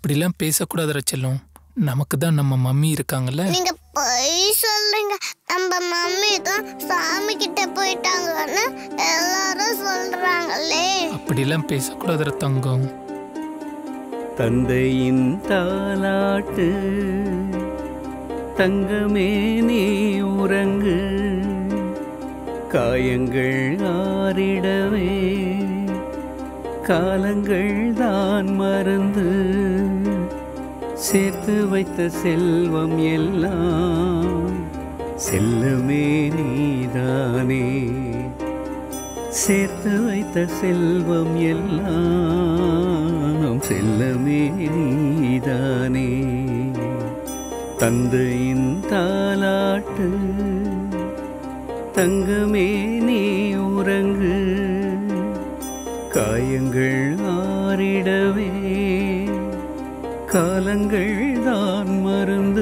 அப்படிலாம் பேசக்கூடாதுடா செல்லம் நமக்கு தான் நம்ம மம்மி இருக்காங்கல்ல நீங்க பொய் சொல்றீங்க நம்ம மம்மி தான் சாமி கிட்ட போயிட்டாங்கன்னு எல்லாரும் சொல்றாங்களே அப்படிலாம் பேசக்கூடாதுடா தங்கம் தந்தையின் தாலாட்டு தங்கமே நீ உறங்கு காயங்கள் ஆறிடவே காலங்கள் தான் மறந்து சேர்த்து வைத்த செல்வம் எல்லாம் செல்லுமே நீதானே சேர்த்து வைத்த செல்வம் எல்லாம் செல்லமே நீதானே தந்தையின் தாலாட்டு தங்கமே நீ உறங்கு காயங்கள் ஆறிடவே காலங்கள் தான் மருந்து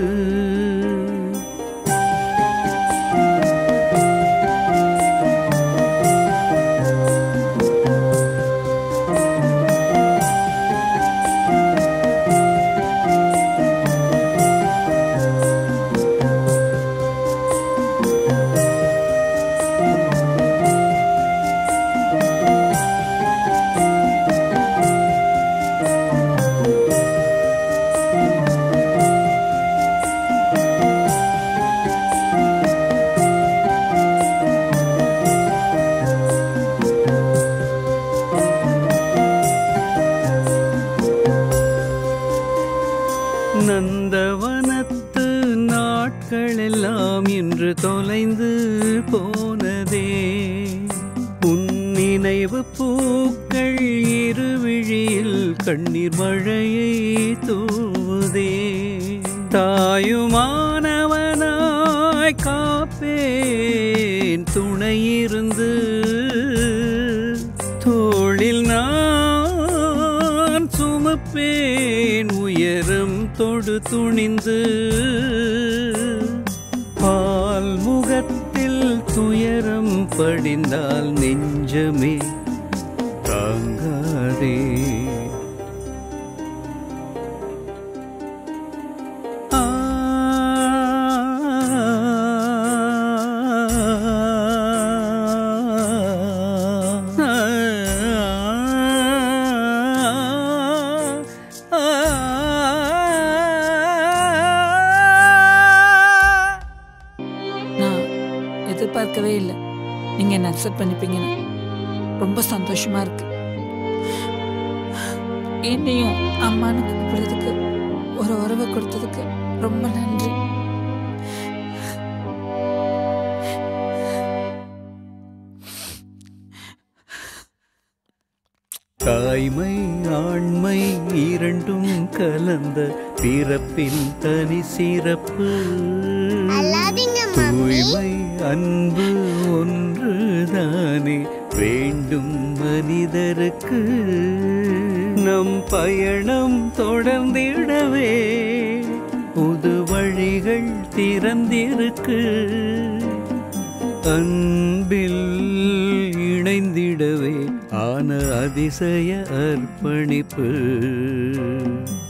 நந்தவனத்து நாட்களெல்லாம் இன்று தொலைந்து போனதே உன் நினைவு பூக்கள் இருவிழியில் கண்ணீர் மழையை தூவுதே தாயுமானவனாய் காப்பேன் துணையிருந்து தோளில் நான் சுமப்பேன் உயரம் தொடு துணிந்து பால் முகத்தில் துயரம் படிந்தால் நெஞ்சமே தாங்காதே ஆ நான் எதிர்பார்க்கவே இல்லை நீங்க என்ன அக்செப்ட் பண்ணிப்பீங்கன்னு ரொம்ப சந்தோஷமா இருக்கு என்னையும் அம்மானு கூப்பிடுறதுக்கு ஒரு உறவை கொடுத்ததுக்கு ரொம்ப நன்றி தாய்மை ஆண்மை இரண்டும் கலந்த பிறப்பின் தனி சிறப்பு அல்லாதீங்க மம்மி தூய்மை அன்பு ஒன்றுதானே வேண்டும் மனிதருக்கு நம் பயணம் தொடர்ந்திடவே புது வழிகள் திறந்திருக்கு அன்பில் இணைந்திடவே ஆன அதிசய அர்ப்பணிப்பு